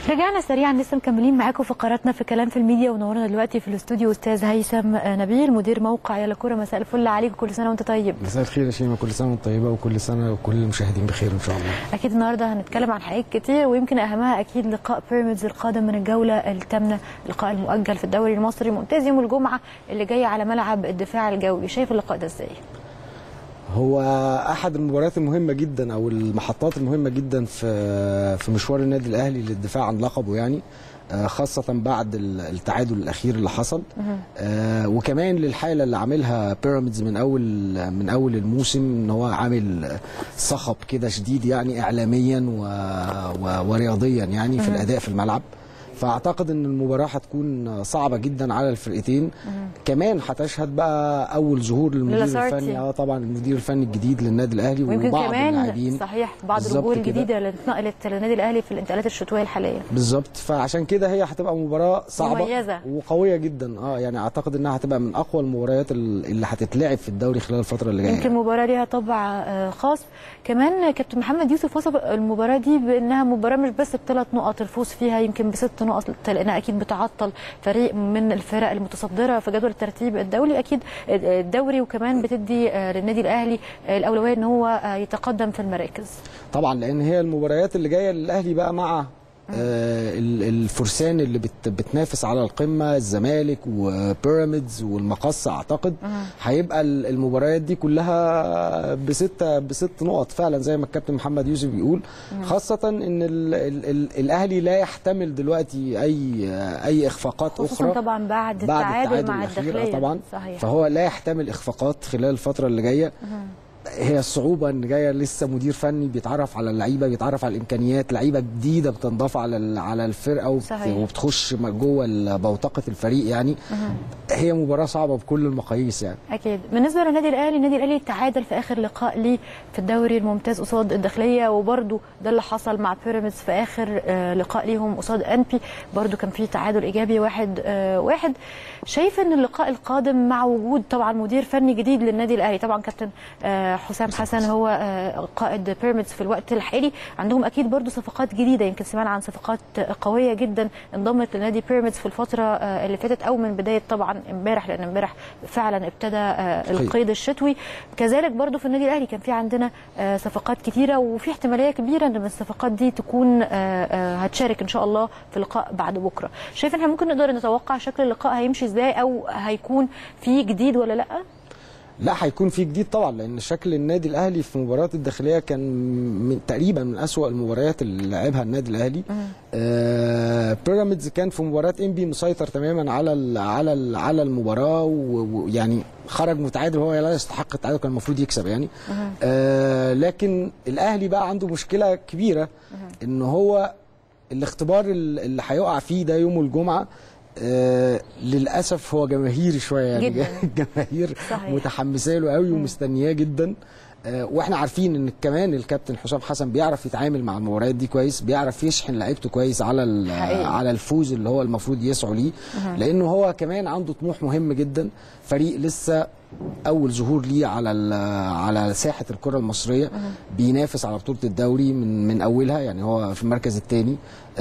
رجعنا سريعا لسه مكملين معاكم فقراتنا في كلام في الميديا ونورنا دلوقتي في الاستوديو استاذ هيثم نبيل مدير موقع يلا كوره مساء الفل عليك وكل سنه وانت طيب مساء الخير يا شيماء كل سنه وانت طيبه وكل سنه وكل المشاهدين بخير ان شاء الله اكيد النهارده هنتكلم عن حاجات كتير ويمكن اهمها اكيد لقاء بيراميدز القادم من الجوله الثامنه اللقاء المؤجل في الدوري المصري ممتاز يوم الجمعه اللي جاي على ملعب الدفاع الجوي شايف اللقاء ده ازاي هو احد المباريات المهمه جدا او المحطات المهمه جدا في في مشوار النادي الاهلي للدفاع عن لقبه يعني آه، خاصة بعد ال- التعادل الأخير اللي حصل آه وكمان للحالة اللي عاملها بيراميدز من أول من أول الموسم إن هو عامل صخب كده شديد يعني إعلاميا و و ورياضيا يعني في الأداء في الملعب فاعتقد ان المباراه هتكون صعبه جدا على الفرقتين كمان هتشهد بقى اول ظهور للمدير للاسارتي. الفني اه طبعا المدير الفني الجديد للنادي الاهلي ويمكن وبعض كمان اللاعبين صحيح بعض بالظبط الوجوه كده. الجديده اللي اتنقلت للنادي الاهلي في الانتقالات الشتويه الحاليه بالظبط فعشان كده هي هتبقى مباراه صعبه مميزة. وقويه جدا اه يعني اعتقد انها هتبقى من اقوى المباريات ال- اللي هتتلعب في الدوري خلال الفتره اللي جايه يمكن مباراة ليها طابع آه، خاص كمان كابتن محمد يوسف وصف المباراة دي بأنها مباراة مش بس بثلاث نقط الفوز فيها يمكن بست نقط لأنها أكيد بتعطل فريق من الفرق المتصدرة في جدول الترتيب الدولي أكيد الدوري وكمان بتدي آه، للنادي الأهلي آه، الأولوية أن هو آه، يتقدم في المراكز طبعا لان هي المباريات اللي جايه للاهلي بقى مع آه ال- الفرسان اللي بت بتنافس على القمه الزمالك وبيراميدز والمقصه اعتقد هيبقى ال- المباريات دي كلها بستة بست نقط فعلا زي ما الكابتن محمد يوسف بيقول خاصه ان ال ال ال الاهلي لا يحتمل دلوقتي اي اي اخفاقات خصوصا اخرى طبعا بعد, بعد التعادل مع الأخير، آه الداخلية طبعا صحيح فهو لا يحتمل اخفاقات خلال الفتره اللي جايه هي الصعوبه ان جايه لسه مدير فني بيتعرف على اللعيبه بيتعرف على الامكانيات لعيبه جديده بتنضاف على ال- على الفرقه وبت- صحيح. وبتخش م- جوه ال- بوتقه الفريق يعني هي مباراه صعبه بكل المقاييس يعني اكيد بالنسبه للنادي الاهلي النادي الاهلي تعادل في اخر لقاء ليه في الدوري الممتاز قصاد الداخليه وبرده ده اللي حصل مع بيراميدز في اخر آه، لقاء ليهم قصاد انبي برده كان في تعادل ايجابي واحد آه، واحد شايف ان اللقاء القادم مع وجود طبعا مدير فني جديد للنادي الاهلي طبعا كابتن آه، حسام حسن هو آه، قائد بيراميدز في الوقت الحالي عندهم اكيد برده صفقات جديده يمكن سمعنا عن صفقات قويه جدا انضمت لنادي بيراميدز في الفتره آه، اللي فاتت او من بدايه طبعا امبارح لان امبارح فعلا ابتدى آه، القيد الشتوي كذلك برضو في النادي الاهلي كان في عندنا آه، صفقات كتيره وفي احتماليه كبيره ان الصفقات دي تكون آه، آه، هتشارك ان شاء الله في اللقاء بعد بكره شايف ان احنا ممكن نقدر نتوقع شكل اللقاء هيمشي ازاي او هيكون في جديد ولا لا لا هيكون في جديد طبعا لان شكل النادي الاهلي في مباريات الداخليه كان من تقريبا من اسوا المباريات اللي لعبها النادي الاهلي آه بيراميدز كان في مباراه انبي مسيطر تماما على ال على ال على المباراه و- ويعني خرج متعادل هو لا يستحق التعادل كان المفروض يكسب يعني آه لكن الاهلي بقى عنده مشكله كبيره ان هو الاختبار ال- اللي هيقع فيه ده يوم الجمعه آه للاسف هو جماهيري شويه يعني جداً. الجماهير صحيح. متحمسه له قوي ومستنياه جدا آه، واحنا عارفين ان كمان الكابتن حسام حسن بيعرف يتعامل مع المباريات دي كويس بيعرف يشحن لعيبته كويس على ال- حقيقي. على الفوز اللي هو المفروض يسعوا ليه لانه هو كمان عنده طموح مهم جدا فريق لسه اول ظهور ليه على ال- على ساحه الكره المصريه بينافس على بطوله الدوري من من اولها يعني هو في المركز الثاني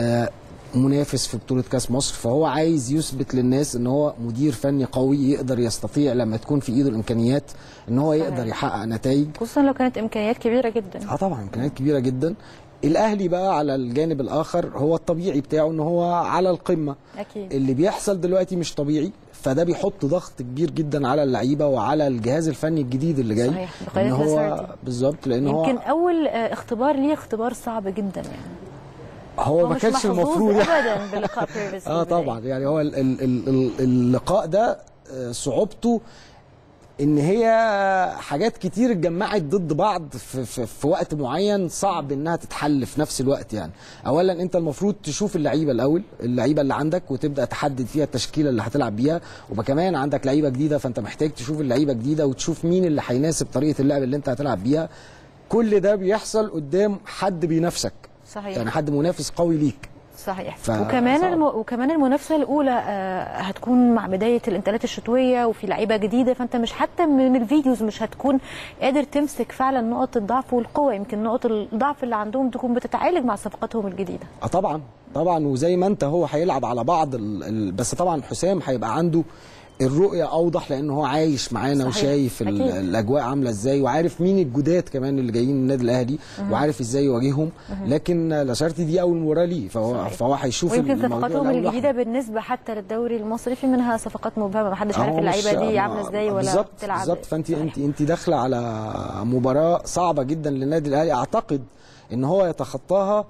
منافس في بطوله كاس مصر فهو عايز يثبت للناس ان هو مدير فني قوي يقدر يستطيع لما تكون في ايده الامكانيات ان هو صحيح. يقدر يحقق نتائج خصوصا لو كانت امكانيات كبيره جدا اه طبعا امكانيات كبيره جدا الاهلي بقى على الجانب الاخر هو الطبيعي بتاعه ان هو على القمه اكيد اللي بيحصل دلوقتي مش طبيعي فده بيحط ضغط كبير جدا على اللعيبه وعلى الجهاز الفني الجديد اللي جاي صحيح، بقيادة ان هو لاسارتي. بالظبط لان يمكن هو اول آه، اختبار ليه اختبار صعب جدا يعني هو ما مش كانش محظوظ المفروض ابدا بلقاء بيراميدز في اه البداية. طبعا يعني هو ال ال ال ال اللقاء ده آه، صعوبته ان هي حاجات كتير اتجمعت ضد بعض في, في, في وقت معين صعب انها تتحل في نفس الوقت يعني اولا انت المفروض تشوف اللعيبه الاول اللعيبه اللي عندك وتبدا تحدد فيها التشكيله اللي هتلعب بيها وكمان عندك لعيبه جديده فانت محتاج تشوف اللعيبه جديده وتشوف مين اللي هيناسب طريقه اللعب اللي انت هتلعب بيها كل ده بيحصل قدام حد بينافسك صحيح يعني حد منافس قوي ليك صحيح ف- وكمان صعب. الم... وكمان المنافسه الاولى آه، هتكون مع بدايه الانتقالات الشتويه وفي لعيبه جديده فانت مش حتى من الفيديوز مش هتكون قادر تمسك فعلا نقط الضعف والقوه يمكن نقط الضعف اللي عندهم تكون بتتعالج مع صفقاتهم الجديده اه طبعا طبعا وزي ما انت هو هيلعب على بعض ال... ال... بس طبعا حسام هيبقى عنده الرؤية أوضح لأن هو عايش معانا صحيح. وشايف ال... أكيد. الأجواء عاملة إزاي وعارف مين الجداد كمان اللي جايين من النادي الأهلي وعارف إزاي يواجههم لكن لاشارتي دي أول مباراة ليه فهو صحيح. فهو هيشوف ويمكن الموضوع صفقاتهم الأول الجديده لوحده. بالنسبه حتى للدوري المصري في منها صفقات مبهمه محدش عارف هو اللعيبه مش- دي ما- عامله ازاي ولا بالظبط بتلعب بالظبط فانت صحيح. انت انت داخله على مباراه صعبه جدا للنادي الاهلي اعتقد ان هو يتخطاها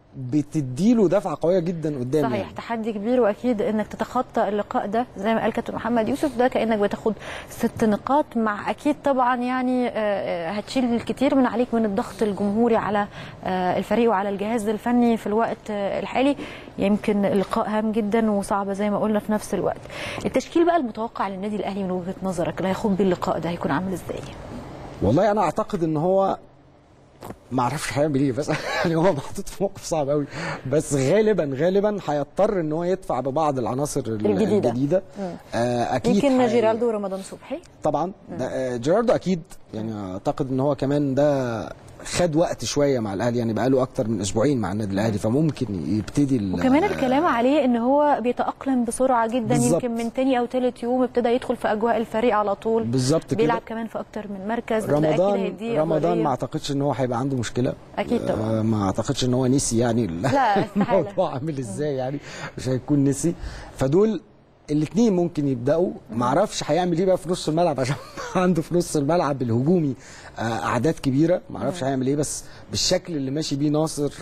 بتديله دفعه قويه جدا قدام صحيح يعني. تحدي كبير واكيد انك تتخطى اللقاء ده زي ما قال كابتن محمد يوسف ده كانك بتاخد ست نقاط مع اكيد طبعا يعني آه، آه، هتشيل الكثير من عليك من الضغط الجمهوري على آه، الفريق وعلى الجهاز الفني في الوقت آه، الحالي يمكن اللقاء هام جدا وصعب زي ما قلنا في نفس الوقت التشكيل بقى المتوقع للنادي الاهلي من وجهه نظرك اللي هيخوض بيه اللقاء ده هيكون عامل ازاي والله انا اعتقد ان هو ما اعرفش هيعمل ايه بس يعني هو محطوط في موقف صعب قوي بس غالبا غالبا هيضطر ان هو يدفع ببعض العناصر ال- الجديدة. الجديده آه اكيد يمكن هي- جيرالدو ورمضان صبحي طبعا ده آه، جيراردو اكيد يعني اعتقد ان هو كمان ده خد وقت شويه مع الاهلي يعني بقاله اكتر من اسبوعين مع النادي الاهلي فممكن يبتدي ال- وكمان الكلام عليه ان هو بيتاقلم بسرعه جدا بالظبط. يمكن من تاني او تالت يوم ابتدى يدخل في اجواء الفريق على طول بالظبط كده بيلعب كمان في اكتر من مركز ده أكيد رمضان هيديه رمضان أفضلية. ما اعتقدش ان هو هيبقى عنده مشكله أكيد طبعاً. آه، ما اعتقدش ان هو نسي يعني ال- لا، استحالة. الموضوع عامل ازاي يعني مش هيكون نسي فدول الاثنين ممكن يبداوا ما اعرفش هيعمل ايه بقى في نص الملعب عشان عنده في نص الملعب الهجومي آه، اعداد كبيره ما اعرفش هيعمل ايه بس بالشكل اللي ماشي بيه ناصر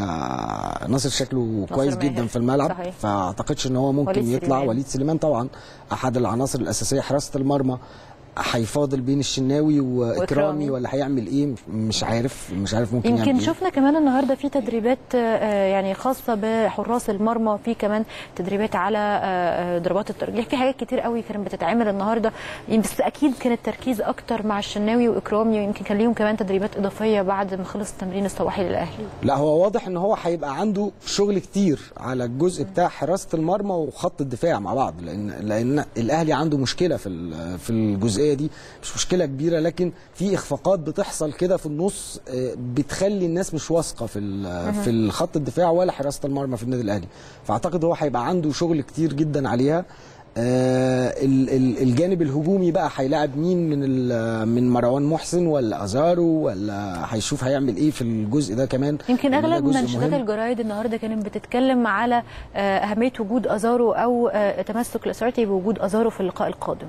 آه، ناصر شكله كويس ماهر. جدا في الملعب صحيح. فاعتقدش ان هو ممكن وليد يطلع سليمان. وليد سليمان طبعا احد العناصر الاساسيه حراسه المرمى هيفاضل بين الشناوي وإكرامي. واكرامي ولا هيعمل ايه مش- مش عارف مش عارف ممكن يمكن يعمل إيه. شفنا كمان النهارده في تدريبات آه، يعني خاصه بحراس المرمى في كمان تدريبات على آه، آه، ضربات الترجيح في حاجات كتير قوي كانت بتتعمل النهارده يم- بس اكيد كان التركيز اكتر مع الشناوي واكرامي ويمكن كان ليهم كمان تدريبات اضافيه بعد ما خلص التمرين الصباحي للاهلي لا هو واضح ان هو هيبقى عنده شغل كتير على الجزء بتاع حراسه المرمى وخط الدفاع مع بعض لان لان الاهلي عنده مشكله في ال- في الجزئيه دي مش مشكله كبيره لكن في اخفاقات بتحصل كده في النص آه، بتخلي الناس مش واثقه في ال- في الخط الدفاع ولا حراسه المرمى في النادي الاهلي فاعتقد هو هيبقى عنده شغل كتير جدا عليها آه، ال- ال- الجانب الهجومي بقى هيلاعب مين من ال- من مروان محسن ولا ازارو ولا هيشوف هيعمل ايه في الجزء ده كمان يمكن لأن ده اغلب جزء منشطات مهم. الجرايد النهارده كانت بتتكلم على آه، اهميه وجود ازارو او آه، تمسك لاسارتي بوجود ازارو في اللقاء القادم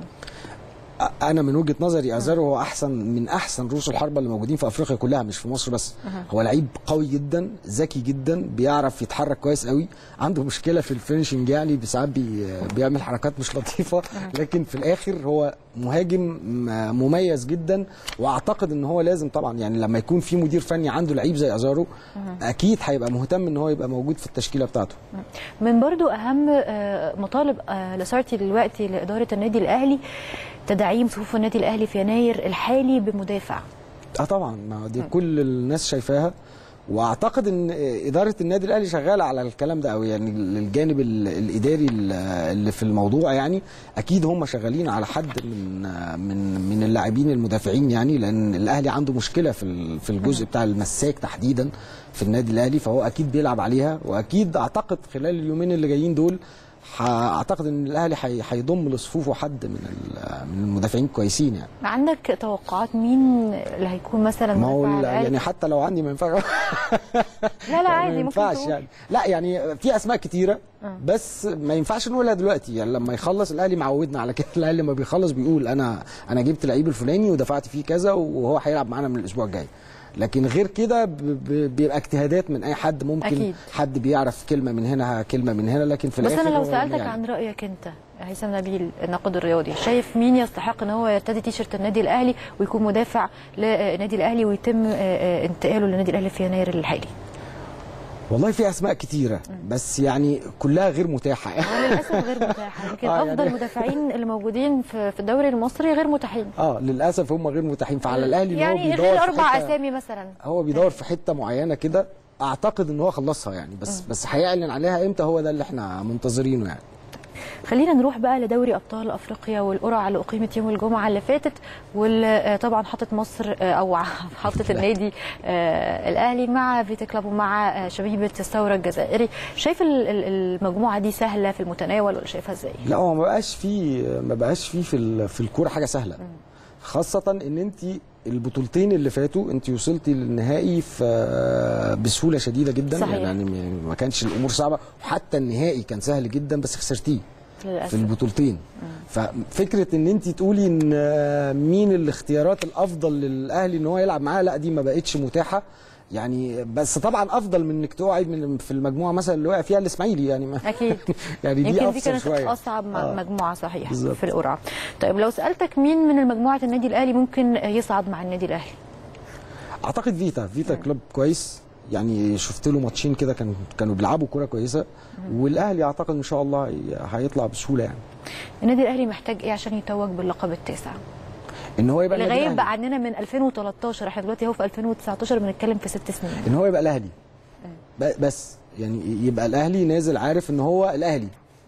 انا من وجهه نظري ازارو هو احسن من احسن رؤوس الحربه اللي موجودين في افريقيا كلها مش في مصر بس هو لعيب قوي جدا ذكي جدا بيعرف يتحرك كويس قوي عنده مشكله في الفينشنج يعني ساعات بي بيعمل حركات مش لطيفه لكن في الاخر هو مهاجم م- مميز جدا واعتقد ان هو لازم طبعا يعني لما يكون في مدير فني عنده لعيب زي ازارو اكيد هيبقى مهتم ان هو يبقى موجود في التشكيله بتاعته من برضو اهم آه، مطالب آه، لاسارتي دلوقتي لاداره النادي الاهلي تدعيم صفوف النادي الاهلي في يناير الحالي بمدافع اه طبعا ما دي كل الناس شايفاها واعتقد ان اداره النادي الاهلي شغاله على الكلام ده قوي يعني الجانب ال- الاداري ال- اللي في الموضوع يعني اكيد هم شغالين على حد من من من اللاعبين المدافعين يعني لان الاهلي عنده مشكله في ال- في الجزء بتاع المساك تحديدا في النادي الاهلي فهو اكيد بيلعب عليها واكيد اعتقد خلال اليومين اللي جايين دول ح- اعتقد ان الاهلي حي- هيضم لصفوفه حد من ال- من المدافعين كويسين يعني عندك توقعات مين اللي هيكون مثلا ما هو مدافع ال- الأهلي؟ يعني حتى لو عندي ما ينفعش لا لا عادي ما ممكن ينفعش تقول. يعني لا يعني في اسماء كتيره بس ما ينفعش نقولها دلوقتي يعني لما يخلص الاهلي معودنا على كده الاهلي لما بيخلص بيقول انا انا جبت لعيب الفلاني ودفعت فيه كذا وهو هيلعب معانا من الاسبوع الجاي لكن غير كده ب- ب- بيبقى اجتهادات من اي حد ممكن أكيد. حد بيعرف كلمه من هنا كلمه من هنا لكن في بس الاخر انا لو هو سالتك يعني. عن رايك انت هيثم نبيل الناقد الرياضي شايف مين يستحق ان هو يرتدي تيشرت النادي الاهلي ويكون مدافع للنادي الاهلي ويتم آه، آه، انتقاله للنادي الاهلي في يناير الحالي والله في اسماء كتيره بس يعني كلها غير متاحه هو للاسف غير متاحه يمكن آه، يعني- افضل المدافعين اللي موجودين في في الدوري المصري غير متاحين اه للاسف هم غير متاحين فعلى الاهلي ان هو يعني بيدور غير في اربع حتة- اسامي مثلا هو بيدور في حته معينه كده اعتقد ان هو خلصها يعني بس بس هيعلن عليها امتى هو ده اللي احنا منتظرينه يعني خلينا نروح بقى لدوري ابطال افريقيا والقرعه اللي اقيمت يوم الجمعه اللي فاتت واللي طبعا حطت مصر آه، او حطت النادي آه، الاهلي مع فيتا كلاب ومع آه، شبيبه الثوره الجزائري شايف ال- ال- المجموعه دي سهله في المتناول ولا شايفها ازاي؟ لا هو ما بقاش فيه ما بقاش فيه في ال- في الكوره حاجه سهله خاصه ان انت البطولتين اللي فاتوا انت وصلتي للنهائي في بسهوله شديده جدا صحيح. يعني م- ما كانش الامور صعبه وحتى النهائي كان سهل جدا بس خسرتيه في للاسف البطولتين ففكره ان انت تقولي ان آه، مين الاختيارات الافضل للاهلي ان هو يلعب معاه لا دي ما بقتش متاحه يعني بس طبعا افضل من انك تقعي من في المجموعه مثلا اللي وقع فيها الاسماعيلي يعني ما اكيد يعني دي يمكن دي افضل كانت شويه اصعب م- آه. مجموعه صحيح بالظبط. في القرعه طيب لو سالتك مين من مجموعه النادي الاهلي ممكن يصعد مع النادي الاهلي اعتقد فيتا فيتا كلوب كويس يعني شفت له ماتشين كده كانوا كانوا بيلعبوا كوره كويسه والاهلي اعتقد ان شاء الله هي- هيطلع بسهوله يعني النادي الاهلي محتاج ايه عشان يتوج باللقب التاسع ان هو يبقى اللي النادي غايب الأهلي. عننا من 2013 احنا دلوقتي اهو في 2019 بنتكلم في ست سنين ان هو يبقى الاهلي ب- بس يعني يبقى الاهلي نازل عارف ان هو الاهلي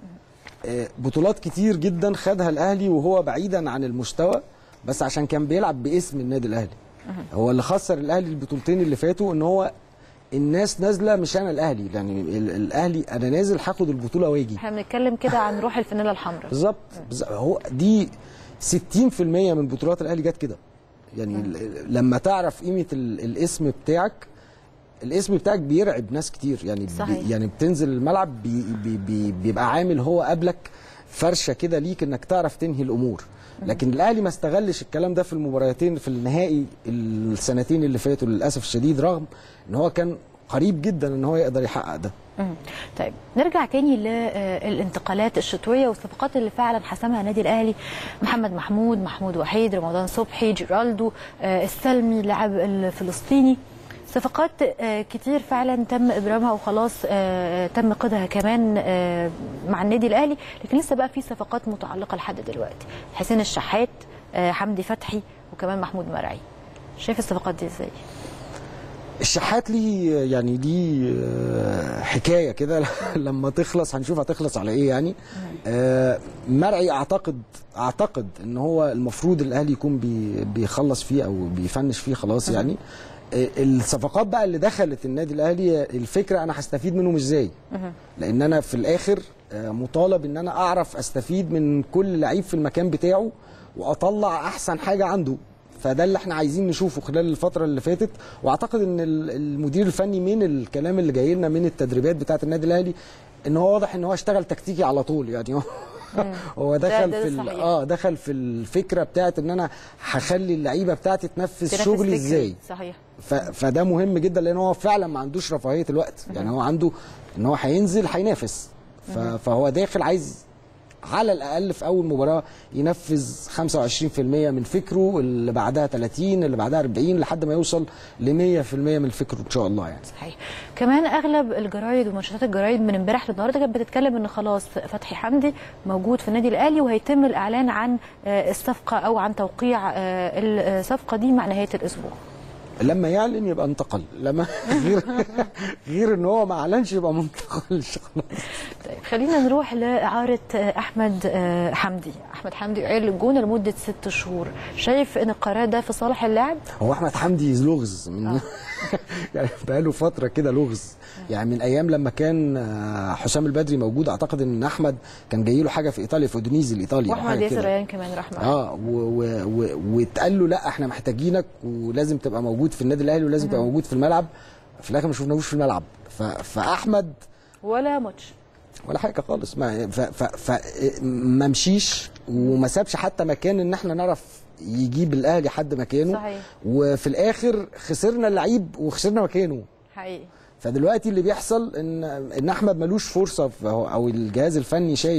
آه، بطولات كتير جدا خدها الاهلي وهو بعيدا عن المستوى بس عشان كان بيلعب باسم النادي الاهلي هو اللي خسر الاهلي البطولتين اللي فاتوا ان هو الناس نازله مش انا الاهلي يعني ال- الاهلي انا نازل هاخد البطوله واجي احنا بنتكلم كده عن روح الفانيلا الحمراء بالظبط بالظبط. هو دي 60% من بطولات الاهلي جت كده يعني ال- لما تعرف قيمه ال- الاسم بتاعك الاسم بتاعك بيرعب ناس كتير يعني صحيح. بي يعني بتنزل الملعب بي بي بي بيبقى عامل هو قبلك فرشه كده ليك انك تعرف تنهي الامور لكن الاهلي ما استغلش الكلام ده في المباراتين في النهائي السنتين اللي فاتوا للاسف الشديد رغم ان هو كان قريب جدا ان هو يقدر يحقق ده مم. طيب نرجع تاني للانتقالات الشتويه والصفقات اللي فعلا حسمها النادي الاهلي محمد محمود محمود وحيد رمضان صبحي جيرالدو آه، السلمي اللاعب الفلسطيني صفقات آه، كتير فعلا تم ابرامها وخلاص آه، تم قيدها كمان آه، مع النادي الاهلي لكن لسه بقى في صفقات متعلقه لحد دلوقتي حسين الشحات آه، حمدي فتحي وكمان محمود مرعي شايف الصفقات دي ازاي؟ الشحات ليه يعني ليه آه، حكايه كده لما تخلص هنشوف هتخلص على ايه يعني آه، مرعي اعتقد اعتقد ان هو المفروض الاهلي يكون بي بيخلص فيه او بيفنش فيه خلاص يعني آه، الصفقات بقى اللي دخلت النادي الاهلي الفكره انا هستفيد منهم ازاي لان انا في الاخر آه، مطالب ان انا اعرف استفيد من كل لعيب في المكان بتاعه واطلع احسن حاجه عنده فده اللي احنا عايزين نشوفه خلال الفتره اللي فاتت واعتقد ان ال- المدير الفني من الكلام اللي جاي لنا من التدريبات بتاعه النادي الاهلي ان هو واضح ان هو اشتغل تكتيكي على طول يعني هو هو دخل ده في ال- صحيح. اه دخل في الفكره بتاعه ان انا هخلي اللعيبه بتاعتي تنفذ تنافس شغلي فكري. ازاي صحيح ف... فده مهم جدا لان هو فعلا ما عندوش رفاهيه الوقت يعني هو عنده ان هو هينزل هينافس ف... فهو داخل عايز على الاقل في اول مباراه ينفذ 25% من فكره اللي بعدها 30 اللي بعدها 40 لحد ما يوصل ل 100% من فكره ان شاء الله يعني صحيح كمان اغلب الجرايد ومنشطات الجرايد من امبارح للنهارده كانت بتتكلم ان خلاص فتحي حمدي موجود في النادي الاهلي وهيتم الاعلان عن آه، الصفقه او عن توقيع آه، الصفقه دي مع نهايه الاسبوع لما يعلن يبقى انتقل لما غير غير ان هو ما اعلنش يبقى ما انتقلش خلاص طيب خلينا نروح لاعاره آه، احمد آه، حمدي احمد حمدي عير للجونه لمده ست شهور شايف ان القرار ده في صالح اللاعب هو احمد حمدي لغز من يعني بقاله فتره كده لغز يعني من ايام لما كان آه، حسام البدري موجود اعتقد ان احمد كان جاي له حاجه في ايطاليا في اودينيزي الايطالي أو واحمد حاجة ياسر كده. ريان كمان رحمه اه و- و- و- واتقال له لا احنا محتاجينك ولازم تبقى موجود في النادي الاهلي ولازم تبقى موجود في الملعب في الاخر ما شفناهوش في الملعب ف- فاحمد ولا ماتش ولا حاجه خالص ما ف ف ف ما مشيش وما سابش حتى مكان ان احنا نعرف يجيب الاهلي حد مكانه صحيح. وفي الاخر خسرنا اللعيب وخسرنا مكانه حقيقي فدلوقتي اللي بيحصل ان ان احمد ملوش فرصه في- او الجهاز الفني شايف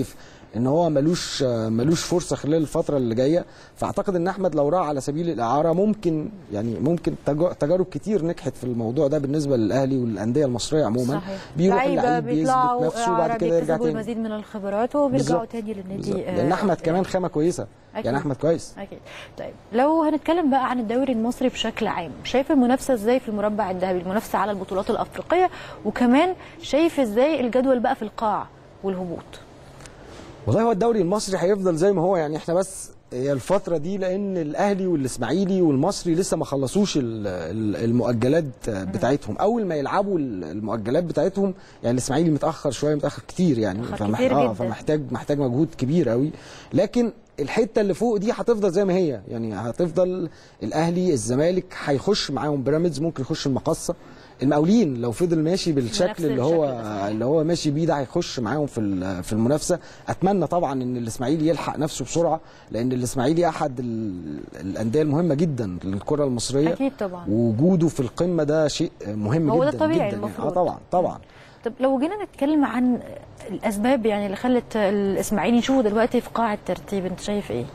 ان هو ملوش آه، ملوش فرصه خلال الفتره اللي جايه فاعتقد ان احمد لو راح على سبيل الاعاره ممكن يعني ممكن تجا- تجارب كتير نجحت في الموضوع ده بالنسبه للاهلي والانديه المصريه عموما صحيح بيروح لعيبة اللعيب بيثبت بيطلعوا نفسه وبعد إعارة كده يرجع بيكتسبوا تاني المزيد من الخبرات وبيرجعوا بالظبط. تاني للنادي بالظبط. آه، لان احمد آه، كمان خامه كويسه أكيد. يعني احمد كويس اكيد طيب لو هنتكلم بقى عن الدوري المصري بشكل عام شايف المنافسه ازاي في المربع الذهبي المنافسه على البطولات الافريقيه وكمان شايف ازاي الجدول بقى في القاع والهبوط والله هو الدوري المصري هيفضل زي ما هو يعني احنا بس هي الفترة دي لأن الأهلي والإسماعيلي والمصري لسه ما خلصوش ال- ال- المؤجلات بتاعتهم، أول ما يلعبوا ال- المؤجلات بتاعتهم يعني الإسماعيلي متأخر شوية متأخر كتير يعني متأخر كتير آه جداً. فمحتاج محتاج مجهود كبير قوي لكن الحته اللي فوق دي هتفضل زي ما هي يعني هتفضل الاهلي الزمالك هيخش معاهم بيراميدز ممكن يخش المقصه المقاولين لو فضل ماشي بنفس بالشكل اللي هو الشكل ده، صحيح. اللي هو ماشي بيه ده هيخش معاهم في ال- في المنافسه اتمنى طبعا ان الاسماعيلي يلحق نفسه بسرعه لان الاسماعيلي احد ال- الانديه المهمه جدا للكره المصريه اكيد طبعا وجوده في القمه ده شيء مهم هو ده جدا الطبيعي جدا المفروض. يعني. اه طبعا طبعا طب لو جينا نتكلم عن الاسباب يعني اللي خلت الاسماعيلي نشوفه دلوقتي في قاع الترتيب انت شايف ايه؟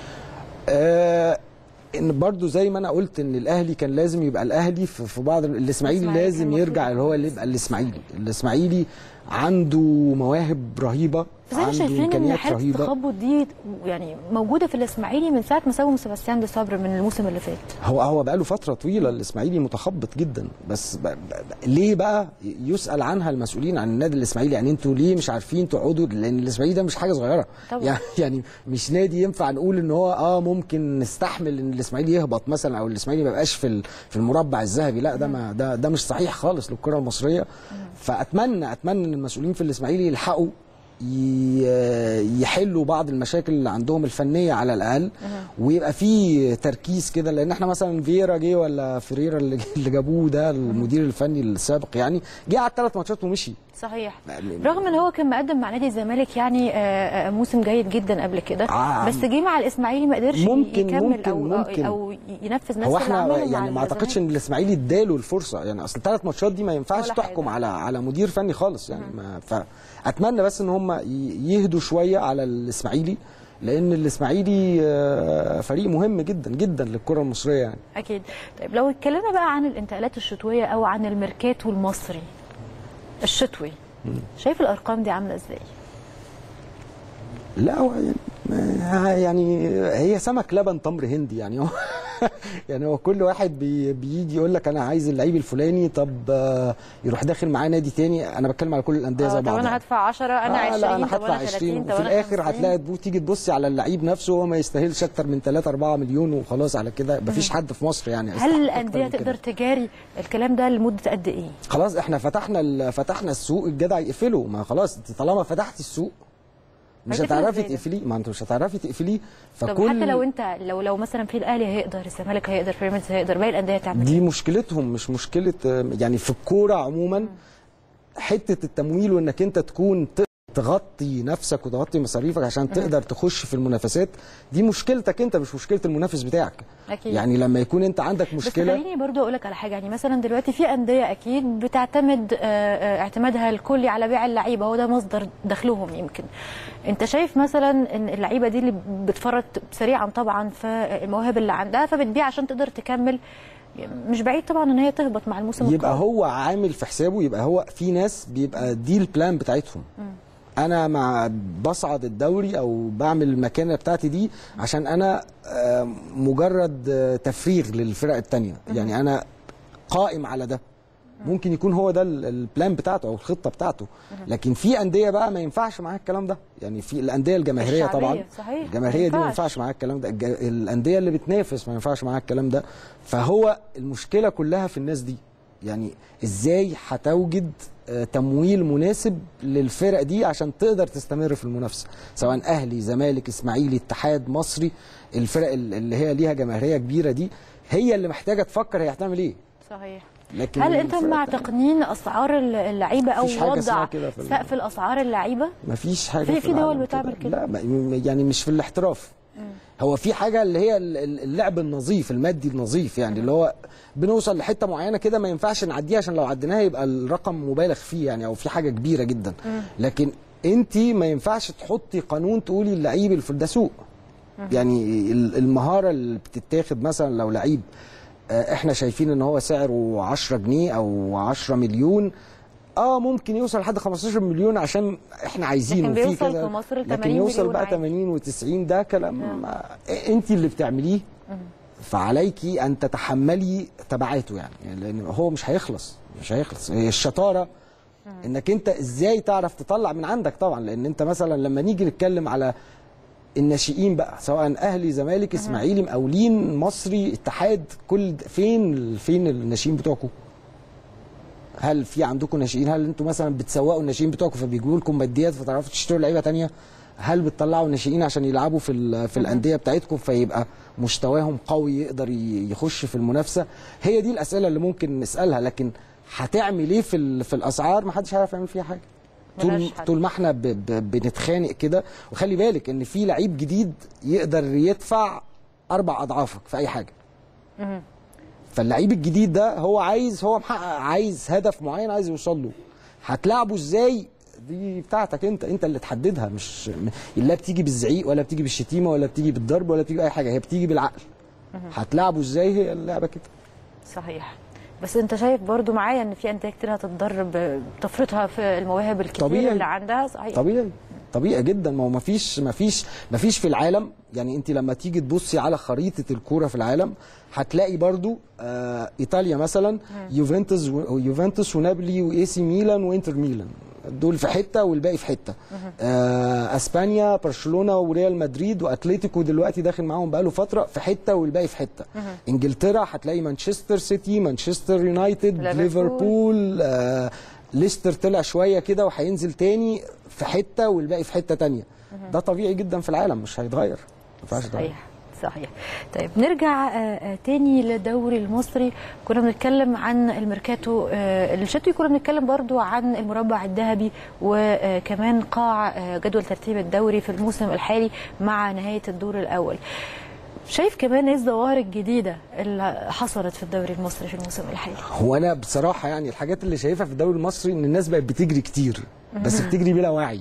آه ان برضو زي ما انا قلت ان الاهلي كان لازم يبقى الاهلي في في بعض الاسماعيلي الإسماعيلي لازم كان يرجع المفروض اللي هو اللي يبقى الاسماعيلي الاسماعيلي عنده مواهب رهيبه بس احنا عنده شايفين ان امكانيات حاله رهيبه التخبط دي يعني موجوده في الاسماعيلي من ساعه ما سابوا سيباستيان دي صبر من الموسم اللي فات هو هو بقاله فتره طويله الاسماعيلي متخبط جدا بس ب... ب... ب... ليه بقى يسال عنها المسؤولين عن النادي الاسماعيلي يعني انتوا ليه مش عارفين تقعدوا لان الاسماعيلي ده مش حاجه صغيره طبعا. يعني يعني مش نادي ينفع نقول ان هو اه ممكن نستحمل ان الاسماعيلي يهبط مثلا او الاسماعيلي ما يبقاش في ال... في المربع الذهبي لا ده ما ده ده مش صحيح خالص للكره المصريه فاتمنى اتمنى ان المسؤولين في الاسماعيلي يلحقوا ي- يحلوا بعض المشاكل اللي عندهم الفنيه على الاقل ويبقى في تركيز كده لان احنا مثلا فييرا جه ولا فريرا اللي اللي جابوه ده المدير الفني السابق يعني جه على الثلاث ماتشات ومشي صحيح يعني- رغم ان هو كان مقدم مع نادي الزمالك يعني آه، آه، موسم جيد جدا قبل كده آه. بس جه مع الاسماعيلي ما قدرش ممكن- يكمل ممكن- او ممكن. او ينفذ نفس هو اللي احنا عمله مع يعني ما اعتقدش ان الاسماعيلي اداله الفرصه يعني اصل الثلاث ماتشات دي ما ينفعش ولا تحكم حاجة. على على مدير فني خالص يعني ما فاتمنى بس ان هم ي- يهدوا شويه على الاسماعيلي لان الاسماعيلي آه، فريق مهم جدا جدا للكره المصريه يعني اكيد طيب لو اتكلمنا بقى عن الانتقالات الشتويه او عن الميركاتو المصري الشتوي شايف الارقام دي عامله ازاي لا هو يعني ما- يعني هي سمك لبن تمر هندي يعني هو يعني هو كل واحد بي بيجي يقول لك انا عايز اللعيب الفلاني طب آه، يروح داخل معاه نادي تاني انا بتكلم على كل الانديه آه، زي طب بعض انا هدفع 10 انا آه 20 لا انا طب هدفع انا 20 30 طب وفي انا الاخر 50. هتلاقي تبو- تيجي تبصي على اللعيب نفسه هو ما يستاهلش اكتر من 3 4 مليون وخلاص على كده مفيش حد في مصر يعني يستحق هل أكتر الانديه من كده. تقدر تجاري الكلام ده لمده قد ايه؟ خلاص احنا فتحنا ال- فتحنا السوق الجدع يقفله ما خلاص انت طالما فتحت السوق مش هتقفل هتعرفي إزاي ده؟ تقفليه ما انت مش هتعرفي تقفليه طب فكل حتى لو انت لو لو مثلا في الاهلي هيقدر الزمالك هيقدر بيراميدز هيقدر باقي الانديه تعمل دي ايه؟ مشكلتهم مش مشكله يعني في الكوره عموما حته التمويل وانك انت تكون ت- تغطي نفسك وتغطي مصاريفك عشان تقدر تخش في المنافسات دي مشكلتك انت مش مشكله المنافس بتاعك أكيد. يعني لما يكون انت عندك بس مشكله خليني برضو اقول لك على حاجه يعني مثلا دلوقتي في انديه اكيد بتعتمد آه، آه، اعتمادها الكلي على بيع اللعيبه هو ده مصدر دخلهم يمكن انت شايف مثلا ان اللعيبه دي اللي بتفرط سريعا طبعا في المواهب اللي عندها فبتبيع عشان تقدر تكمل مش بعيد طبعا ان هي تهبط مع الموسم يبقى القادم. هو عامل في حسابه يبقى هو في ناس بيبقى دي البلان بتاعتهم انا مع بصعد الدوري او بعمل المكانه بتاعتي دي عشان انا آه، مجرد آه، تفريغ للفرق التانية يعني انا قائم على ده ممكن يكون هو ده ال- البلان بتاعته او الخطه بتاعته لكن في انديه بقى ما ينفعش معاها الكلام ده يعني في الانديه الجماهيريه الشعبية، طبعا صحيح، الجماهيريه دي ما ما ينفعش معاها الكلام ده الج- الانديه اللي بتنافس ما ينفعش معاها الكلام ده فهو المشكله كلها في الناس دي يعني ازاي هتوجد آه، تمويل مناسب للفرق دي عشان تقدر تستمر في المنافسه سواء اهلي زمالك اسماعيلي اتحاد مصري الفرق ال- اللي هي ليها جماهيريه كبيره دي هي اللي محتاجه تفكر هي هتعمل ايه صحيح لكن هل انت الفرق مع التانية تقنين اسعار اللعيبه او مفيش حاجة اسمها وضع كده في ال- سقف الاسعار اللعيبه مفيش حاجه في- في دول العالم بتعمل كده. لا ما- يعني مش في الاحتراف هو في حاجه اللي هي ال- ال- اللعب النظيف المادي النظيف يعني اللي هو بنوصل لحته معينه كده ما ينفعش نعديها عشان لو عديناها يبقى الرقم مبالغ فيه يعني او في حاجه كبيره جدا لكن انت ما ينفعش تحطي قانون تقولي اللعيب الفل ده سوق يعني ال- المهاره اللي بتتاخد مثلا لو لعيب آه، احنا شايفين ان هو سعره 10 جنيه او 10 مليون اه ممكن يوصل لحد 15 مليون عشان احنا عايزينه لكن في بيوصل كذا في مصر ل لكن 80 يوصل مليون بقى عادي. 80 و90 ده كلام آه، انت اللي بتعمليه فعليك ان تتحملي تبعاته يعني يعني لان هو مش هيخلص مش هيخلص هي الشطاره انك انت ازاي تعرف تطلع من عندك طبعا لان انت مثلا لما نيجي نتكلم على الناشئين بقى سواء اهلي زمالك اسماعيلي مقاولين مصري اتحاد كل د- فين فين الناشئين بتوعكم هل في عندكم ناشئين هل انتوا مثلا بتسوقوا الناشئين بتوعكم فبيجيبوا لكم ماديات فتعرفوا تشتروا لعيبه تانية هل بتطلعوا ناشئين عشان يلعبوا في ال- في الانديه بتاعتكم فيبقى مستواهم قوي يقدر ي- يخش في المنافسه هي دي الاسئله اللي ممكن نسالها لكن هتعمل ايه في ال- في الاسعار ما حدش هيعرف يعمل فيها حاجه طول ملهاش حل. طول ما احنا ب ب بنتخانق كده وخلي بالك ان في لعيب جديد يقدر يدفع اربع اضعافك في اي حاجه فاللعيب الجديد ده هو عايز هو محقق عايز هدف معين عايز يوصل له هتلعبه ازاي دي بتاعتك انت انت اللي تحددها مش لا بتيجي بالزعيق ولا بتيجي بالشتيمه ولا بتيجي بالضرب ولا بتيجي باي حاجه هي بتيجي بالعقل هتلعبه ازاي هي اللعبه كده صحيح بس انت شايف برضو معايا ان في انديه كتير هتتدرب تفرطها في المواهب الكتير طبيعي. اللي عندها صحيح طبيعي طبيعي جدا ما هو ما فيش ما فيش ما فيش في العالم يعني انت لما تيجي تبصي على خريطه الكوره في العالم هتلاقي برضو آه ايطاليا مثلا يوفنتوس و- يوفنتوس ونابولي واي سي ميلان وانتر ميلان دول في حته والباقي في حته آه اسبانيا برشلونه وريال مدريد واتليتيكو دلوقتي داخل معاهم بقاله فتره في حته والباقي في حته انجلترا هتلاقي مانشستر سيتي مانشستر يونايتد ليفربول. ليفربول آه ليستر طلع شويه كده وهينزل تاني في حته والباقي في حته تانية ده طبيعي جدا في العالم مش هيتغير ما ينفعش يتغير صحيح صحيح طيب نرجع آه، آه، تاني للدوري المصري كنا بنتكلم عن الميركاتو آه، الشتوي كنا بنتكلم برضو عن المربع الذهبي وكمان قاع آه، جدول ترتيب الدوري في الموسم الحالي مع نهاية الدور الأول شايف كمان ايه الظواهر الجديدة اللي حصلت في الدوري المصري في الموسم الحالي هو انا بصراحه يعني الحاجات اللي شايفها في الدوري المصري ان الناس بقت بتجري كتير بس بتجري بلا وعي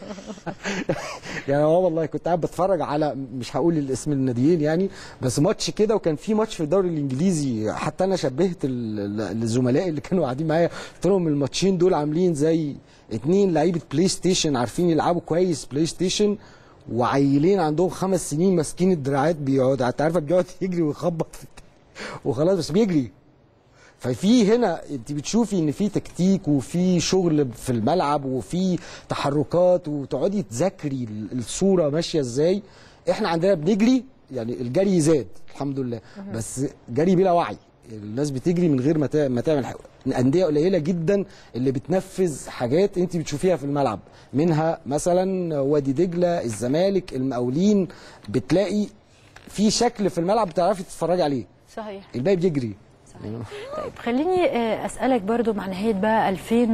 يعني اه والله كنت قاعد بتفرج على مش هقول الاسم الناديين يعني بس ماتش كده وكان في ماتش في الدوري الانجليزي حتى انا شبهت ال- ال- الزملاء اللي كانوا قاعدين معايا قلت لهم الماتشين دول عاملين زي اتنين لعيبه بلاي ستيشن عارفين يلعبوا كويس بلاي ستيشن وعيلين عندهم خمس سنين ماسكين الدراعات بيقعد انت عارفه بيقعد يجري ويخبط في وخلاص بس بيجري ففي هنا انت بتشوفي ان في تكتيك وفي شغل في الملعب وفي تحركات وتقعدي تذاكري ال- الصوره ماشيه ازاي احنا عندنا بنجري يعني الجري زاد الحمد لله بس جري بلا وعي الناس بتجري من غير ما تع- ما تعمل حاجه انديه قليله جدا اللي بتنفذ حاجات انت بتشوفيها في الملعب منها مثلا وادي دجله الزمالك المقاولين بتلاقي في شكل في الملعب بتعرفي تتفرجي عليه صحيح الباقي بيجري طيب خليني آه، اسالك برضو مع نهايه بقى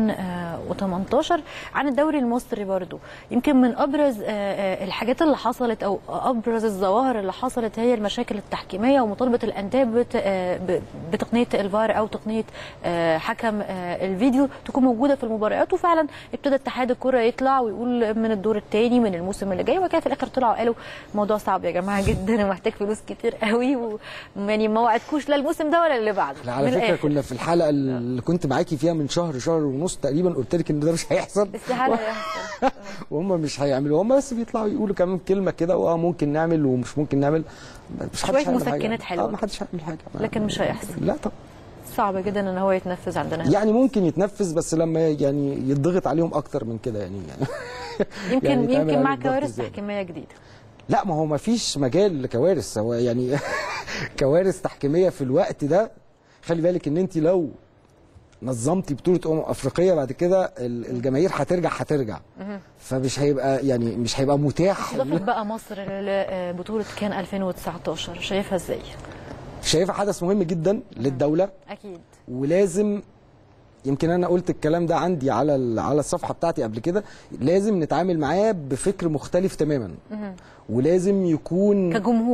2018 عن الدوري المصري برضو يمكن من ابرز آه، آه، الحاجات اللي حصلت او ابرز الظواهر اللي حصلت هي المشاكل التحكيميه ومطالبه الانديه بت- آه، ب- بتقنيه الفار او تقنيه آه، حكم آه، الفيديو تكون موجوده في المباريات وفعلا ابتدى اتحاد الكره يطلع ويقول من الدور الثاني من الموسم اللي جاي وبعد كده في الاخر طلعوا قالوا الموضوع صعب يا جماعه جدا ومحتاج فلوس كتير قوي و- يعني ما وعدكوش لا الموسم ده ولا اللي بعده احنا على من فكره الآخر. كنا في الحلقه اللي كنت معاكي فيها من شهر شهر ونص تقريبا قلت لك ان ده مش هيحصل استحاله يحصل وهم مش هيعملوا هم بس بيطلعوا يقولوا كمان كلمه كده واه ممكن نعمل ومش ممكن نعمل مش شوية حدش هيعمل حاجة. مسكنات حلوة. اه ما حدش هيعمل حاجه لكن مش هيحصل. لا طب صعب جدا ان هو يتنفذ عندنا يعني ممكن يتنفذ بس لما يعني يتضغط عليهم اكتر من كده يعني, يعني يمكن يعني يتعمل يمكن مع عليه ضغط كوارث زيادة. تحكيميه جديده لا ما هو ما فيش مجال لكوارث هو يعني كوارث تحكيميه في الوقت ده خلي بالك ان انت لو نظمتي بطوله امم افريقيه بعد كده ال- الجماهير هترجع هترجع فمش هيبقى يعني مش هيبقى متاح اضافه بقى مصر لبطوله كان 2019 شايفها ازاي؟ شايفها حدث مهم جدا للدوله اكيد ولازم يمكن انا قلت الكلام ده عندي على ال- على الصفحه بتاعتي قبل كده لازم نتعامل معاه بفكر مختلف تماما ولازم يكون كجمهور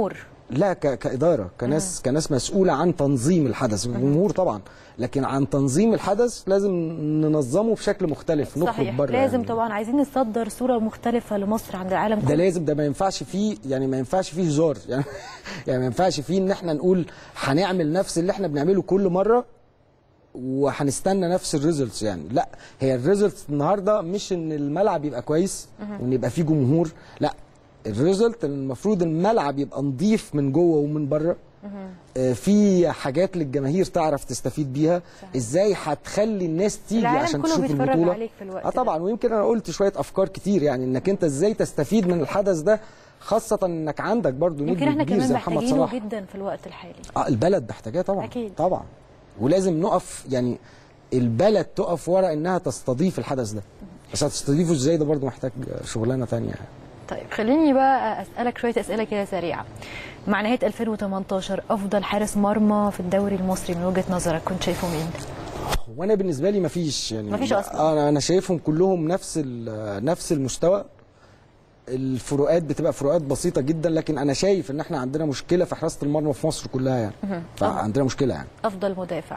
لا ك... كاداره كناس كناس مسؤوله عن تنظيم الحدث الجمهور طبعا لكن عن تنظيم الحدث لازم ننظمه بشكل مختلف نخرج صحيح بره لازم يعني. طبعا عايزين نصدر صوره مختلفه لمصر عند العالم ده كله لازم ده ما ينفعش فيه يعني ما ينفعش فيه هزار يعني يعني ما ينفعش فيه ان احنا نقول هنعمل نفس اللي احنا بنعمله كل مره وهنستنى نفس الريزلتس يعني لا هي الريزلتس النهارده مش ان الملعب يبقى كويس وان يبقى فيه جمهور لا الريزلت المفروض الملعب يبقى نظيف من جوه ومن بره آه، في حاجات للجماهير تعرف تستفيد بيها ازاي هتخلي الناس تيجي العالم عشان كله تشوف بيتفرج البطوله عليك في الوقت اه ده. طبعا ويمكن انا قلت شويه افكار كتير يعني انك انت ازاي تستفيد من الحدث ده خاصه انك عندك برضو يمكن نجم احنا كبير كمان زي محمد محتاجينه صلاح جدا في الوقت الحالي اه البلد محتاجاه طبعا أكيد. طبعا ولازم نقف يعني البلد تقف ورا انها تستضيف الحدث ده بس هتستضيفه ازاي ده برضو محتاج شغلانه تانية يعني. طيب خليني بقى اسالك شويه اسئله كده سريعه مع نهايه 2018 افضل حارس مرمى في الدوري المصري من وجهه نظرك كنت شايفه مين وانا بالنسبه لي مفيش يعني مفيش أصلاً. انا انا شايفهم كلهم نفس ال- نفس المستوى الفروقات بتبقى فروقات بسيطه جدا لكن انا شايف ان احنا عندنا مشكله في حراسه المرمى في مصر كلها يعني فعندنا مشكله يعني افضل مدافع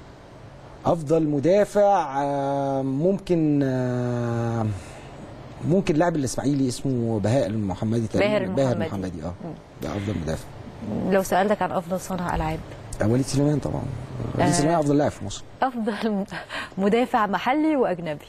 افضل مدافع آه، ممكن آه، ممكن لاعب الاسماعيلي اسمه بهاء المحمدي تقريبا باهر المحمدي. باهر المحمدي اه ده افضل مدافع لو سالتك عن افضل صانع العاب آه، وليد سليمان طبعا وليد آه. سليمان افضل لاعب في مصر افضل مدافع محلي واجنبي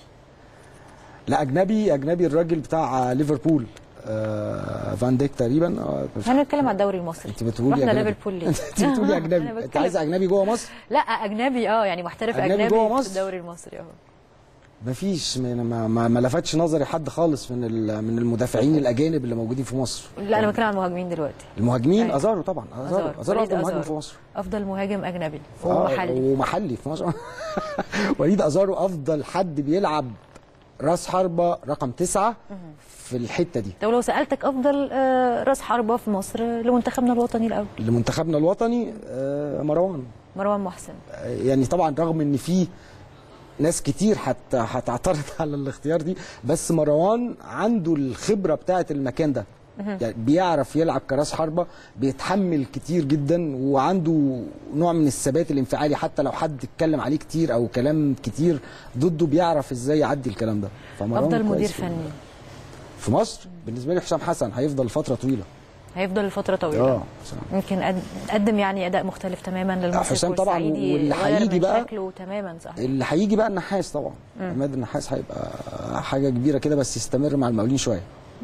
لا اجنبي اجنبي الراجل بتاع ليفربول آه فان ديك تقريبا آه احنا بنتكلم على الدوري المصري انت بتقولي رحنا أجنبي. ليفربول ليه انت بتقولي أنا اجنبي انت بتكلم. عايز اجنبي جوه مصر لا اجنبي اه يعني محترف أجنبي اجنبي, جوه في مصر؟ الدوري المصري اه مفيش ما ما, ما, ما لفتش نظري حد خالص من ال- من المدافعين الاجانب اللي موجودين في مصر لا انا بتكلم عن المهاجمين دلوقتي المهاجمين أيوة. ازارو طبعا ازارو ازارو وليد افضل مهاجم أزارو. في مصر افضل مهاجم اجنبي آه، ومحلي ومحلي في مصر وليد ازارو افضل حد بيلعب راس حربه رقم تسعة في الحته دي طب لو سالتك افضل آه، راس حربه في مصر لمنتخبنا الوطني الاول لمنتخبنا الوطني آه، مروان مروان محسن يعني طبعا رغم ان في ناس كتير هت هتعترض على الاختيار دي بس مروان عنده الخبره بتاعه المكان ده يعني بيعرف يلعب كراس حربه بيتحمل كتير جدا وعنده نوع من الثبات الانفعالي حتى لو حد اتكلم عليه كتير او كلام كتير ضده بيعرف ازاي يعدي الكلام ده فمروان افضل كويس مدير في- فني في مصر بالنسبه لي حسام حسن هيفضل فتره طويله هيفضل لفتره طويله اه حسام. يمكن قد- قدم يعني اداء مختلف تماما للمصري حسام طبعاً، والصعيدي واللي غير هيجي من بقى- شكله تماما صحيح اللي هيجي بقى النحاس طبعا عماد النحاس هيبقى حاجه كبيره كده بس يستمر مع المقاولين شويه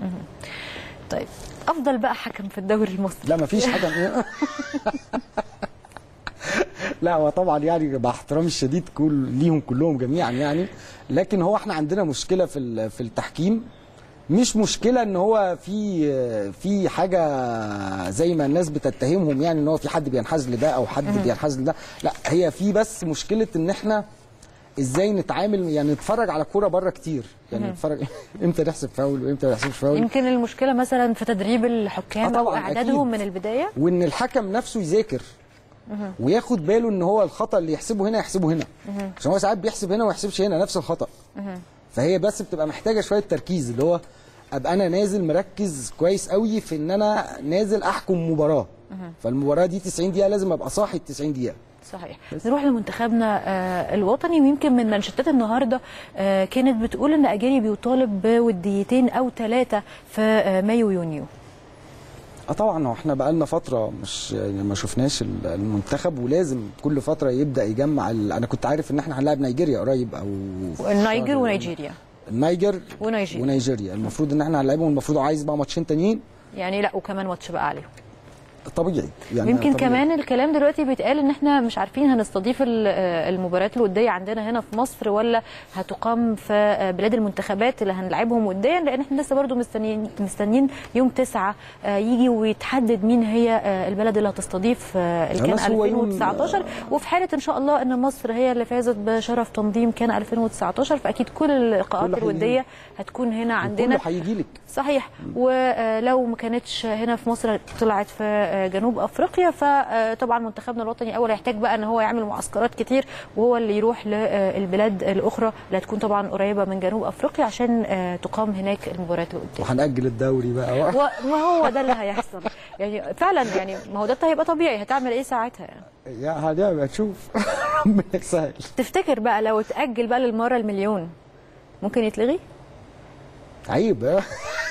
طيب افضل بقى حكم في الدوري المصري لا مفيش حاجه لا هو طبعا يعني مع احترامي الشديد كل ليهم كلهم جميعا يعني لكن هو احنا عندنا مشكله في ال- في التحكيم مش مشكله ان هو في في حاجه زي ما الناس بتتهمهم يعني ان هو في حد بينحاز لده او حد بينحاز لده لا هي في بس مشكله ان احنا ازاي نتعامل يعني نتفرج على كوره بره كتير يعني نتفرج امتى نحسب فاول وامتى ما نحسبش فاول يمكن المشكله مثلا في تدريب الحكام آه او طبعاً، اعدادهم أكيد. من البدايه وان الحكم نفسه يذاكر وياخد باله ان هو الخطا اللي يحسبه هنا يحسبه هنا عشان هو ساعات بيحسب هنا وما يحسبش هنا نفس الخطا فهي بس بتبقى محتاجه شويه تركيز اللي هو ابقى انا نازل مركز كويس قوي في ان انا نازل احكم مباراه فالمباراه دي 90 دقيقه لازم ابقى صاحي ال 90 دقيقه صحيح نروح لمنتخبنا آه، الوطني ويمكن من منشطات النهارده آه، كانت بتقول ان اجاري بيطالب بوديتين او ثلاثه في آه، مايو يونيو اه طبعا هو احنا بقالنا فتره مش يعني ما شفناش ال- المنتخب ولازم كل فتره يبدا يجمع ال... انا كنت عارف ان احنا هنلاعب نيجيريا قريب او في النيجر شهر- ونيجيريا النيجر ونيجيريا. ونيجيريا المفروض ان احنا هنلاعبهم المفروض عايز بقى ماتشين تانيين يعني لا وكمان ماتش بقى عليهم طبيعي يعني يمكن طبيعي. كمان الكلام دلوقتي بيتقال ان احنا مش عارفين هنستضيف ال- آه، المباريات الوديه عندنا هنا في مصر ولا هتقام في آه، بلاد المنتخبات اللي هنلعبهم وديا لان احنا لسه برضو مستنيين مستنيين يوم تسعة آه، يجي ويتحدد مين هي آه، البلد اللي هتستضيف آه، الكان خلاص هو يوم- 2019 وفي حاله ان شاء الله ان مصر هي اللي فازت بشرف تنظيم كان 2019 فاكيد كل اللقاءات كله هيجي. الوديه هتكون هنا عندنا كله هيجي لك صحيح ولو ما كانتش هنا في مصر طلعت في جنوب افريقيا فطبعا منتخبنا الوطني اول هيحتاج بقى ان هو يعمل معسكرات كتير وهو اللي يروح للبلاد الاخرى اللي هتكون طبعا قريبه من جنوب افريقيا عشان تقام هناك المباريات اللي قدام وهنأجل الدوري بقى ما هو ده اللي هيحصل يعني فعلا يعني ما هو ده هيبقى طبيعي هتعمل ايه ساعتها يعني يا هنعمل تشوف ربنا يسهل تفتكر بقى لو اتأجل بقى للمره المليون ممكن يتلغي؟ عيب ها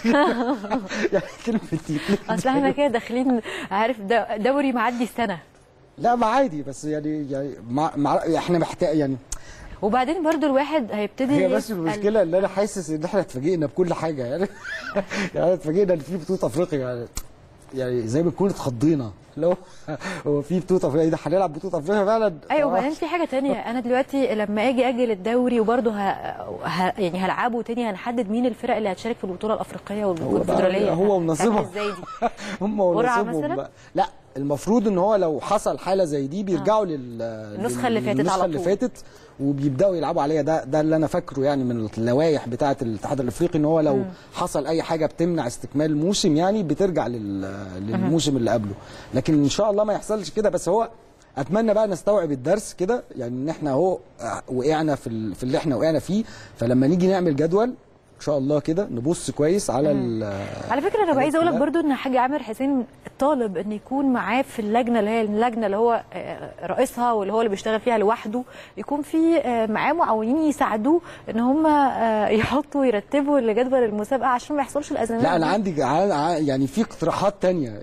يعني كلمة اصل احنا كده داخلين عارف دوري معدي السنه لا ما عادي بس يعني يعني مع, مع احنا محتاج يعني وبعدين برضو الواحد هيبتدي هي بس المشكله ان انا حاسس ان احنا اتفاجئنا بكل حاجه يعني يعني اتفاجئنا ان في بطوله افريقيا يعني يعني زي ما نكون اتخضينا لو هو في بطوله افريقيا ده هنلعب بطوله افريقيا فعلا ايوه وبعدين في حاجه تانية انا دلوقتي لما اجي اجل الدوري وبرده ه... ه... يعني هلعبه تاني هنحدد مين الفرق اللي هتشارك في البطوله الافريقيه والكونفدراليه هو ونصيبهم ازاي دي هم ونصيبهم بقى لا المفروض ان هو لو حصل حاله زي دي بيرجعوا لل النسخه اللي فاتت على طول اللي فاتت وبيبداوا يلعبوا عليها ده ده اللي انا فاكره يعني من اللوائح بتاعه الاتحاد الافريقي ان هو لو م. حصل اي حاجه بتمنع استكمال الموسم يعني بترجع لل... للموسم اللي قبله لكن ان شاء الله ما يحصلش كده بس هو اتمنى بقى نستوعب الدرس كده يعني ان احنا اهو وقعنا في ال... في اللي احنا وقعنا فيه فلما نيجي نعمل جدول ان شاء الله كده نبص كويس على على فكره انا عايزه اقول لك برضو ان حاج عامر حسين طالب ان يكون معاه في اللجنه اللي هي اللجنه اللي هو رئيسها واللي هو اللي بيشتغل فيها لوحده يكون في معاه معاونين يساعدوه ان هم يحطوا يرتبوا لجدول المسابقه عشان ما يحصلش الازمات لا انا عندي يعني في اقتراحات تانية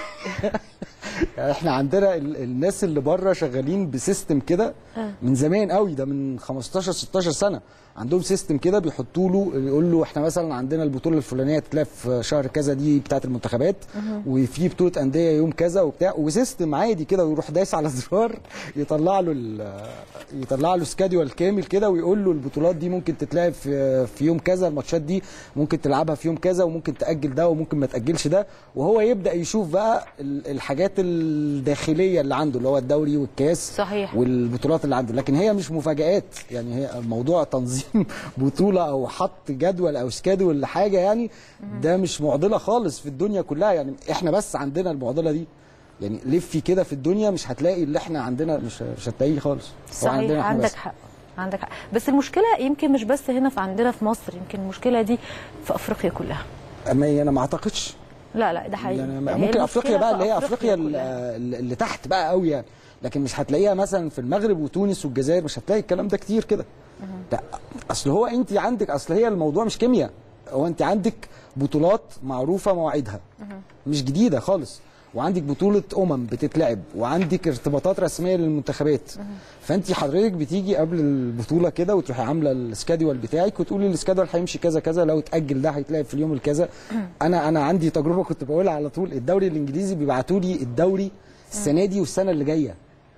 يعني احنا عندنا الناس اللي بره شغالين بسيستم كده من زمان قوي ده من 15 16 سنه عندهم سيستم كده بيحطوا له يقول له احنا مثلا عندنا البطوله الفلانيه تتلعب في شهر كذا دي بتاعه المنتخبات وفي بطوله انديه يوم كذا وبتاع وسيستم عادي كده ويروح دايس على زرار يطلع له يطلع له سكادول كامل كده ويقول له البطولات دي ممكن تتلعب في, في يوم كذا الماتشات دي ممكن تلعبها في يوم كذا وممكن تاجل ده وممكن ما تاجلش ده وهو يبدا يشوف بقى الحاجات الداخليه اللي عنده اللي هو الدوري والكاس صحيح والبطولات اللي عنده لكن هي مش مفاجات يعني هي موضوع تنظيم بطوله او حط جدول او سكادول لحاجه يعني ده مش معضله خالص في الدنيا كلها يعني احنا بس عندنا المعضله دي يعني لفي كده في الدنيا مش هتلاقي اللي احنا عندنا مش مش هتلاقيه خالص صحيح عندك حق عندك حق بس المشكله يمكن مش بس هنا في عندنا في مصر يمكن المشكله دي في افريقيا كلها اما انا ما اعتقدش لا لا ده حقيقي يعني ممكن افريقيا بقى اللي هي افريقيا اللي تحت بقى قوي يعني لكن مش هتلاقيها مثلا في المغرب وتونس والجزائر مش هتلاقي الكلام ده كتير كده لا اصل هو انت عندك اصل هي الموضوع مش كيمياء هو انت عندك بطولات معروفه مواعيدها مش جديده خالص وعندك بطوله امم بتتلعب وعندك ارتباطات رسميه للمنتخبات فانت حضرتك بتيجي قبل البطوله كده وتروحي عامله السكادول بتاعك وتقولي السكادول هيمشي كذا كذا لو اتاجل ده هيتلعب في اليوم الكذا انا انا عندي تجربه كنت بقولها على طول الدوري الانجليزي بيبعتوا لي الدوري السنه دي والسنه اللي جايه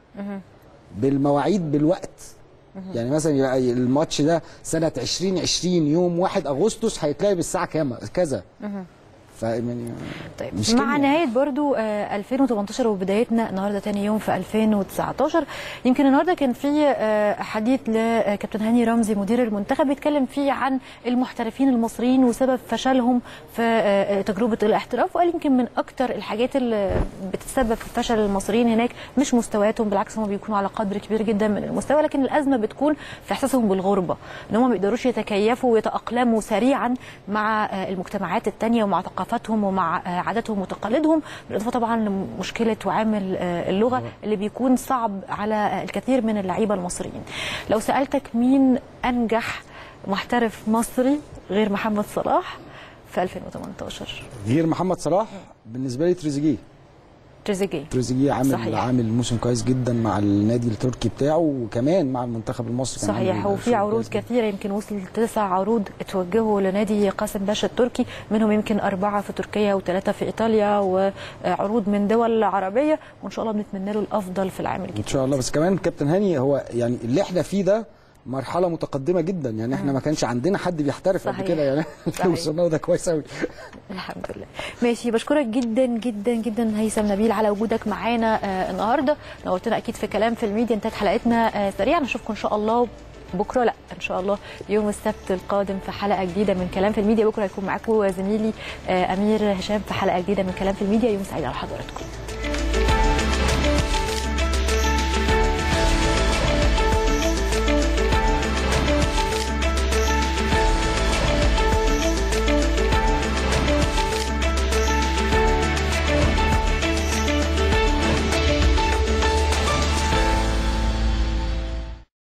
بالمواعيد بالوقت يعني مثلا الماتش ده سنه 2020 يوم 1 اغسطس هيتلعب الساعه كام كذا ف يعني طيب مش مع نهايه برضو آه 2018 وبدايتنا النهارده تاني يوم في 2019 يمكن النهارده كان في آه حديث لكابتن هاني رمزي مدير المنتخب بيتكلم فيه عن المحترفين المصريين وسبب فشلهم في آه تجربه الاحتراف وقال يمكن من اكتر الحاجات اللي بتسبب في فشل المصريين هناك مش مستوياتهم بالعكس هم بيكونوا على قدر كبير جدا من المستوى لكن الازمه بتكون في احساسهم بالغربه ان هم ما بيقدروش يتكيفوا ويتاقلموا سريعا مع المجتمعات الثانيه ومع ثقافات ثقافتهم ومع عاداتهم وتقاليدهم بالاضافه طبعا لمشكله وعامل اللغه اللي بيكون صعب على الكثير من اللعيبه المصريين. لو سالتك مين انجح محترف مصري غير محمد صلاح في 2018 غير محمد صلاح بالنسبه لي تريزيجيه تريزيجيه تريزيجيه عامل صحيح. عامل موسم كويس جدا مع النادي التركي بتاعه وكمان مع المنتخب المصري صحيح وفي عروض كثيره يمكن وصل تسع عروض اتوجهوا لنادي قاسم باشا التركي منهم يمكن اربعه في تركيا وثلاثه في ايطاليا وعروض من دول عربيه وان شاء الله بنتمنى له الافضل في العام الجديد ان شاء الله بس كمان كابتن هاني هو يعني اللي احنا فيه ده مرحله متقدمه جدا يعني احنا ما كانش عندنا حد بيحترف قبل كده يعني وصلنا ده كويس قوي الحمد لله ماشي بشكرك جدا جدا جدا هيثم نبيل على وجودك معانا آه النهارده نورتنا اكيد في كلام في الميديا انتهت حلقتنا آه سريعا نشوفكم ان شاء الله بكره لا ان شاء الله يوم السبت القادم في حلقه جديده من كلام في الميديا بكره هيكون معاكم زميلي آه امير هشام في حلقه جديده من كلام في الميديا يوم سعيد على حضراتكم